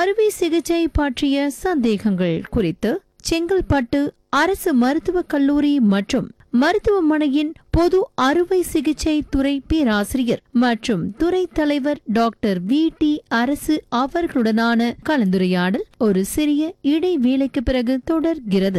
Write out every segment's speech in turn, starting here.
அறுவை சிகிச்சை பற்றிய சந்தேகங்கள் குறித்து செங்கல்பட்டு அரசு மருத்துவக் கல்லூரி மற்றும் மருத்துவமனையின் பொது அறுவை சிகிச்சை துறை பேராசிரியர் மற்றும் துறை தலைவர் டாக்டர் வி டி அரசு அவர்களுடனான கலந்துரையாடல் ஒரு சிறிய இடைவேளைக்கு பிறகு தொடர்கிறது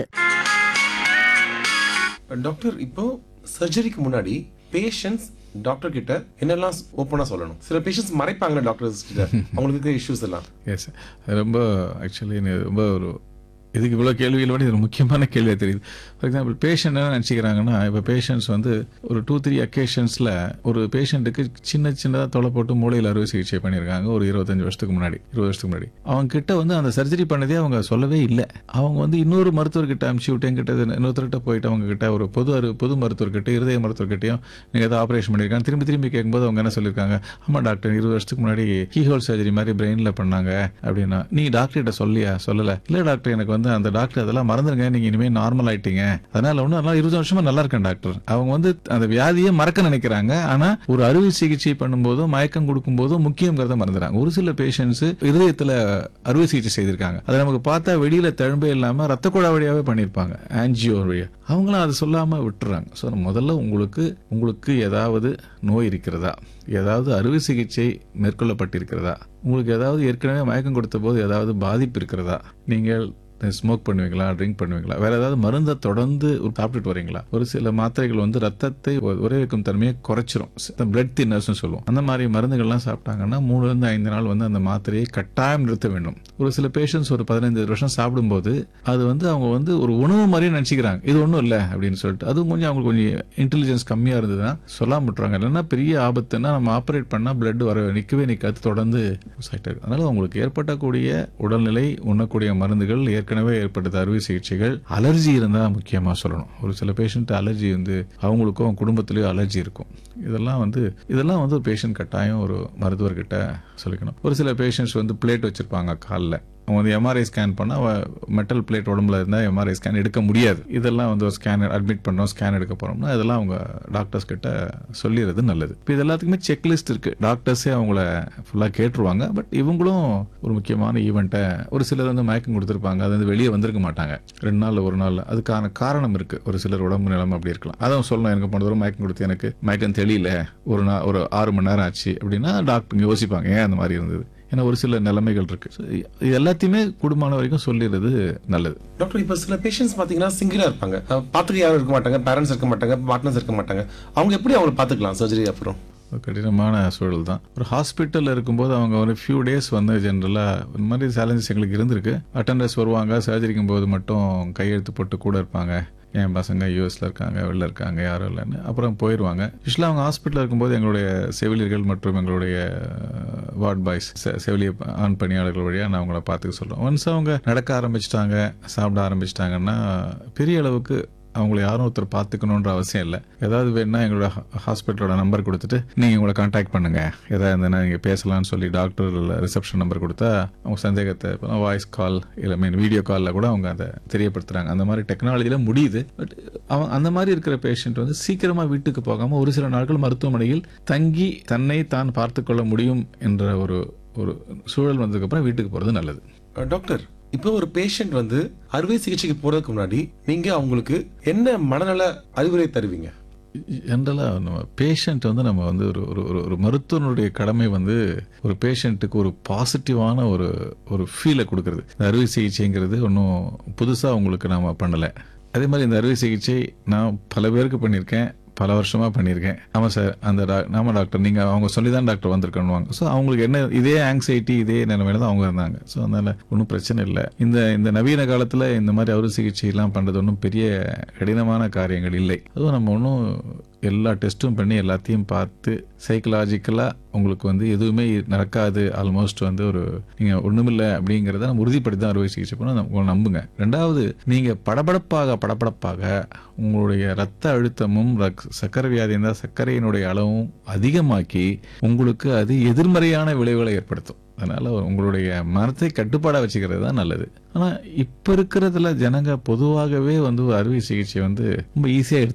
டாக்டர் இப்போ சர்ஜரிக்கு முன்னாடி பேஷண்ட்ஸ் டாக்டர் கிட்ட என்னெல்லாம் ஓப்பனா சொல்லணும் சில பேஷண்ட்ஸ் மறைப்பாங்க டாக்டர்ஸ் கிட்ட அவங்களுக்கு இருக்க இஷ்யூஸ் எல்லாம் எஸ் ரொம்ப ஆக்சுவலி ரொம்ப ஒரு இதுக்கு இவ்வளோ கேள்விகள் விட இது ஒரு முக்கியமான கேள்வியாக தெரியுது ஃபார் எக்ஸாம்பிள் பேஷண்ட் என்ன நினச்சிக்கிறாங்கன்னா இப்போ பேஷண்ட்ஸ் வந்து ஒரு டூ த்ரீ அக்கேஷன்ஸில் ஒரு பேஷண்ட்டுக்கு சின்ன சின்னதாக தொலை போட்டு மூளையில் அறுவை சிகிச்சை பண்ணியிருக்காங்க ஒரு இருபத்தஞ்சு வருஷத்துக்கு முன்னாடி இருபது வருஷத்துக்கு முன்னாடி அவங்க கிட்ட வந்து அந்த சர்ஜரி பண்ணதே அவங்க சொல்லவே இல்லை அவங்க வந்து இன்னொரு மருத்துவர்கிட்ட அனுப்பிச்சி விட்டு எங்கிட்ட இன்னொருத்தர்கிட்ட போயிட்டு அவங்க கிட்ட ஒரு பொது அறு பொது மருத்துவர்கிட்ட இருதய மருத்துவர்கிட்டயும் நீங்கள் ஏதாவது ஆப்ரேஷன் பண்ணியிருக்காங்க திரும்பி திரும்பி கேட்கும்போது அவங்க என்ன சொல்லியிருக்காங்க ஆமாம் டாக்டர் இருபது வருஷத்துக்கு முன்னாடி கீஹோல் சர்ஜரி மாதிரி பிரெயினில் பண்ணாங்க அப்படின்னா நீ டாக்டர்கிட்ட சொல்லியா சொல்லலை இல்லை டாக்டர் எனக்கு வந்து அந்த டாக்டர் அதெல்லாம் மறந்துருங்க நீங்கள் இனிமேல் நார்மல் ஆயிட்டீங்க அதனால ஒன்றும் நல்லா இருபது வருஷமா நல்லா இருக்கேன் டாக்டர் அவங்க வந்து அந்த வியாதியை மறக்க நினைக்கிறாங்க ஆனால் ஒரு அறுவை சிகிச்சை பண்ணும்போதும் மயக்கம் கொடுக்கும்போதும் முக்கியங்கிறத மறந்துறாங்க ஒரு சில பேஷண்ட்ஸ் இருதயத்தில் அறுவை சிகிச்சை செய்திருக்காங்க அதை நமக்கு பார்த்தா வெளியில தழும்பே இல்லாமல் ரத்த குழா வழியாவே பண்ணியிருப்பாங்க ஆன்ஜியோ வழியா அவங்களும் அதை சொல்லாம விட்டுறாங்க ஸோ முதல்ல உங்களுக்கு உங்களுக்கு ஏதாவது நோய் இருக்கிறதா ஏதாவது அறுவை சிகிச்சை மேற்கொள்ளப்பட்டிருக்கிறதா உங்களுக்கு ஏதாவது ஏற்கனவே மயக்கம் கொடுத்த போது ஏதாவது பாதிப்பு இருக்கிறதா நீங்கள் ஸ்மோக் பண்ணுவீங்களா ட்ரிங்க் பண்ணுவீங்களா வேற ஏதாவது மருந்தை தொடர்ந்து சாப்பிட்டுட்டு வரீங்களா ஒரு சில மாத்திரைகள் வந்து ரத்தத்தை உரை வைக்கும் தன்மையை குறைச்சிரும் பிளட் தின்னர்ஸ்னு சொல்லுவோம் அந்த மாதிரி மருந்துகள்லாம் சாப்பிட்டாங்கன்னா மூணுல இருந்து ஐந்து நாள் வந்து அந்த மாத்திரையை கட்டாயம் நிறுத்த வேண்டும் ஒரு சில பேஷண்ட்ஸ் ஒரு பதினைந்து வருஷம் சாப்பிடும்போது அது வந்து அவங்க வந்து ஒரு உணவு மாதிரியே நினைச்சுக்கிறாங்க இது ஒன்றும் இல்லை அப்படின்னு சொல்லிட்டு அதுவும் கொஞ்சம் அவங்களுக்கு கொஞ்சம் இன்டெலிஜென்ஸ் கம்மியா இருந்ததுன்னா சொல்லாம விட்டுறாங்க இல்லைன்னா பெரிய ஆபத்துன்னா நம்ம ஆப்ரேட் பண்ணா பிளட் வர நிற்கவே நிற்காது தொடர்ந்து ஆயிட்டே இருக்கு அதனால உங்களுக்கு ஏற்பட்டக்கூடிய உடல்நிலை உண்ணக்கூடிய மருந்துகள் ஏற்கனவே ஏற்பட்டது அறுவை சிகிச்சைகள் அலர்ஜி இருந்தால் முக்கியமாக சொல்லணும் ஒரு சில பேஷண்ட் அலர்ஜி வந்து அவங்களுக்கும் அவங்க குடும்பத்திலேயும் அலர்ஜி இருக்கும் இதெல்லாம் வந்து இதெல்லாம் வந்து ஒரு பேஷண்ட் கட்டாயம் ஒரு மருத்துவர்கிட்ட சொல்லிக்கணும் ஒரு சில பேஷண்ட்ஸ் வந்து பிளேட் வச்சிருப்பாங்க காலில் அவங்க வந்து எம்ஆர்ஐ ஸ்கேன் பண்ணால் மெட்டல் பிளேட் உடம்புல இருந்தால் எம்ஆர்ஐ ஸ்கேன் எடுக்க முடியாது இதெல்லாம் வந்து ஒரு ஸ்கேன் அட்மிட் பண்ணோம் ஸ்கேன் எடுக்க போறோம்னா இதெல்லாம் அவங்க டாக்டர்ஸ் கிட்ட சொல்லிடுறது நல்லது இப்போ இது எல்லாத்துக்குமே செக்லிஸ்ட் இருக்கு டாக்டர்ஸே அவங்கள ஃபுல்லாக கேட்டுருவாங்க பட் இவங்களும் ஒரு முக்கியமான ஈவெண்ட்டை ஒரு சிலர் வந்து மயக்கம் கொடுத்துருப்பாங்க அது வந்து வெளியே வந்திருக்க மாட்டாங்க ரெண்டு நாள் ஒரு நாள் அதுக்கான காரணம் இருக்கு ஒரு சிலர் உடம்பு நிலைமை அப்படி இருக்கலாம் அதான் சொல்லணும் எனக்கு போன தூரம் மயக்கம் கொடுத்து எனக்கு மயக்கம் தெரியல ஒரு நாள் ஒரு ஆறு மணி நேரம் ஆச்சு அப்படின்னா டாக்டர் யோசிப்பாங்க ஏன் அந்த மாதிரி இருந்தது ஏன்னா ஒரு சில நிலைமைகள் இருக்கு So, இது எல்லாத்தையுமே கூடுமான வரைக்கும் சொல்லிடுறது நல்லது டாக்டர் இப்போ சில பேஷண்ட்ஸ் பாத்தீங்கன்னா சிங்கிளா இருப்பாங்க அஹ் பாத்துக்க யாரும் இருக்க மாட்டாங்க பேரண்ட்ஸ் இருக்க மாட்டாங்க பார்ட்னர்ஸ் இருக்க மாட்டாங்க அவங்க எப்படி அவங்களை பாத்துக்கலாம் சர்ஜரி அப்புறம் ஒரு கடினமான சூழல் தான் ஒரு ஹாஸ்பிட்டலில் இருக்கும்போது அவங்க ஒரு ஃபியூ டேஸ் வந்து ஜென்ரலாக இந்த மாதிரி சேலஞ்சஸ் எங்களுக்கு இருந்திருக்கு அட்டண்டர்ஸ் வருவாங்க சர்ஜரிக்கும் போது மட்டும் கையெழுத்து போட்டு கூட இருப்பாங்க என் பசங்க யூஎஸ்ல இருக்காங்க வெளில இருக்காங்க யாரும் இல்லைன்னு அப்புறம் போயிடுவாங்க யூஸ்வலாக அவங்க ஹாஸ்பிட்டலில் இருக்கும்போது எங்களுடைய செவிலியர்கள் மற்றும் எங்களுடைய வார்ட் பாய்ஸ் செவிலிய ஆண் பணியாளர்கள் வழியாக நான் அவங்கள பார்த்துக்க சொல்கிறோம் ஒன்ஸ் அவங்க நடக்க ஆரம்பிச்சிட்டாங்க சாப்பிட ஆரம்பிச்சிட்டாங்கன்னா பெரிய அளவுக்கு அவங்கள யாரும் ஒருத்தர் பார்த்துக்கணுன்ற அவசியம் இல்லை ஏதாவது வேணும்னா எங்களோட ஹாஸ்பிட்டலோட நம்பர் கொடுத்துட்டு நீங்கள் உங்களை காண்டாக்ட் பண்ணுங்க ஏதாவது இருந்ததுன்னா நீங்கள் பேசலாம்னு சொல்லி டாக்டர் ரிசப்ஷன் நம்பர் கொடுத்தா அவங்க சந்தேகத்தை வாய்ஸ் கால் இல்லை மீன் வீடியோ காலில் கூட அவங்க அதை தெரியப்படுத்துறாங்க அந்த மாதிரி டெக்னாலஜியில் முடியுது பட் அவன் அந்த மாதிரி இருக்கிற பேஷண்ட் வந்து சீக்கிரமாக வீட்டுக்கு போகாமல் ஒரு சில நாட்கள் மருத்துவமனையில் தங்கி தன்னை தான் பார்த்துக்கொள்ள முடியும் என்ற ஒரு ஒரு சூழல் வந்ததுக்கப்புறம் வீட்டுக்கு போகிறது நல்லது அஹ் டாக்டர் இப்போ ஒரு பேஷண்ட் வந்து அறுவை சிகிச்சைக்கு போறதுக்கு முன்னாடி நீங்க அவங்களுக்கு என்ன மனநல அறிவுரை தருவீங்க ஜென்ரலாக நம்ம பேஷண்ட் வந்து நம்ம வந்து ஒரு ஒரு ஒரு ஒரு மருத்துவனுடைய கடமை வந்து ஒரு பேஷண்ட்டுக்கு ஒரு பாசிட்டிவான ஒரு ஒரு ஃபீலை கொடுக்கறது இந்த அறுவை சிகிச்சைங்கிறது ஒன்றும் புதுசாக உங்களுக்கு நாம் பண்ணலை அதே மாதிரி இந்த அறுவை சிகிச்சை நான் பல பேருக்கு பண்ணியிருக்கேன் பல வருஷமா பண்ணியிருக்கேன் ஆமாம் சார் அந்த டா- ஆமா டாக்டர் நீங்க அவங்க சொல்லி தான் டாக்டர் வந்திருக்கணுவாங்க ஸோ அவங்களுக்கு என்ன இதே ஆங்ஸைட்டி இதே நிலைமையில தான் அவங்க இருந்தாங்க ஸோ அதனால ஒன்றும் பிரச்சனை இல்லை இந்த இந்த நவீன காலத்துல இந்த மாதிரி அறுவை சிகிச்சை எல்லாம் பண்றது ஒன்றும் பெரிய கடினமான காரியங்கள் இல்லை அதுவும் நம்ம ஒன்றும் எல்லா டெஸ்ட்டும் பண்ணி எல்லாத்தையும் பார்த்து சைக்கலாஜிக்கலாக உங்களுக்கு வந்து எதுவுமே நடக்காது ஆல்மோஸ்ட் வந்து ஒரு நீங்கள் ஒன்றுமில்லை அப்படிங்கிறத நம்ம உறுதிப்படுத்தி தான் அறுவை சிகிச்சை பண்ண உங்களை நம்புங்க ரெண்டாவது நீங்கள் படபடப்பாக படபடப்பாக உங்களுடைய ரத்த அழுத்தமும் ரக்- சர்க்கரை வியாதி இருந்தால் சர்க்கரையினுடைய அளவும் அதிகமாக்கி உங்களுக்கு அது எதிர்மறையான விளைவுகளை ஏற்படுத்தும் அதனால உங்களுடைய மனத்தை கட்டுப்பாடா வச்சுக்கிறது தான் நல்லது ஆனா இப்ப இருக்கிறதுல ஜனங்க பொதுவாகவே வந்து ஒரு அறுவை சிகிச்சை வந்து ரொம்ப ஈஸியா எடுத்து